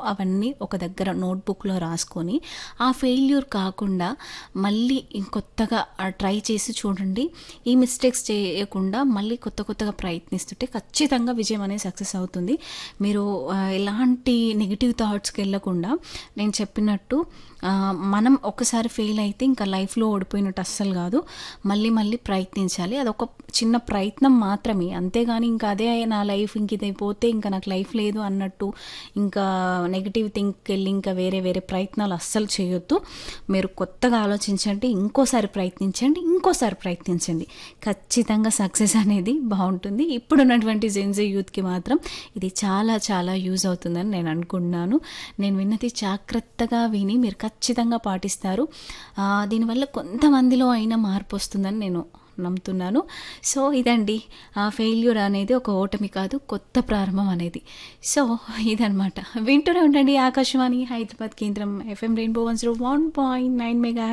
అవన్నీ ఒక దగ్గర నోట్బుక్లో రాసుకొని ఆ ఫెయిల్యూర్ కాకుండా మళ్ళీ ఇంకొత్తగా ట్రై చేసి చూడండి ఈ మిస్టేక్స్ చేయకుండా మళ్ళీ కొత్త కొత్తగా ప్రయత్నిస్తుంటే ఖచ్చితంగా విజయం అనేది సక్సెస్ అవుతుంది మీరు ఆ, ఎలాంటి నెగిటివ్ థాట్స్కి వెళ్ళకుండా నేను చెప్పినట్టు ఆ, మనం ఒకసారి ఫెయిల్ అయితే ఇంకా లైఫ్లో ఓడిపోయినట్టు అస్సలు కాదు మళ్ళీ మళ్ళీ ప్రయత్నించాలి అదొక చిన్న ప్రయత్నం మాత్రమే అంతేగాని ఇంకా అదే నా లైఫ్ ఇంక ఇది అయిపోతే ఇంకా నాకు లైఫ్ లేదు అన్నట్టు ఇంకా నెగిటివ్ థింక్ వెళ్ళి ఇంకా వేరే వేరే ప్రయత్నాలు అస్సలు చేయొద్దు మీరు కొత్తగా ఆలోచించండి ఇంకోసారి ప్రయత్నించండి ఇంకోసారి ప్రయత్నించండి ఖచ్చితంగా సక్సెస్ అనేది బాగుంటుంది ఇప్పుడున్నటువంటి జెన్జీ యూత్కి మాత్రం ఇది చాలా చాలా యూజ్ అవుతుందని నేను అనుకుంటున్నాను నేను విన్నది జాగ్రత్తగా విని మీరు ఖచ్చితంగా పాటిస్తారు ఆ, దీనివల్ల కొంతమందిలో అయినా మార్పు వస్తుందని నేను నమ్ముతున్నాను సో ఇదండి ఆ ఫెయిల్యూర్ అనేది ఒక ఓటమి కాదు కొత్త ప్రారంభం అనేది సో ఇదనమాట వింటూనే ఉండండి ఆకాశవాణి హైదరాబాద్ కేంద్రం FM rainbow one zero one point nine mega